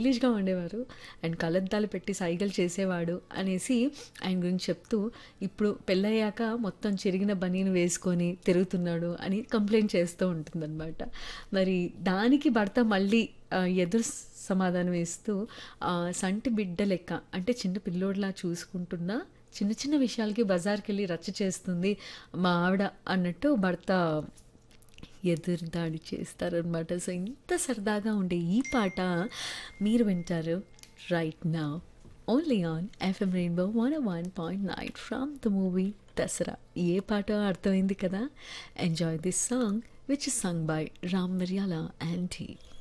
స్టైలిష్‌గా ఉండేవారు. అండ్ కళ్ళద్దాలు పెట్టి సైగలు చేసేవాడు అనేసి ఆయన గురించి చెప్తూ, ఇప్పుడు పెళ్ళయ్యాక మొత్తం చిరిగిన బనీను వేసుకొని తిరుగుతున్నాడు అని కంప్లెయింట్ చేస్తూ ఉంటుందనమాట. మరి దానికి భర్త మళ్ళీ ఆహ్, ఎదురు సమాధానం ఇస్తూ ఆహ్, సంటి బిడ్డ లెక్క అంటే చిన్న పిల్లోడిలా చూసుకుంటున్నా చిన్న చిన్న విషయాలకి బజార్‌కెళ్ళి రచ్చ చేస్తుంది మా ఆవిడ అన్నట్టు భర్త ఎదురుదాడి చేస్తారనమాట. సో, ఇంత సరదాగా ఉండే ఈ పాట మీరు వింటారు right now only on FM Rainbow 101.9 from the movie Dasara. ఏ పాటో అర్థమైంది కదా! Enjoy this song which is sung by Ram Miryala and tea.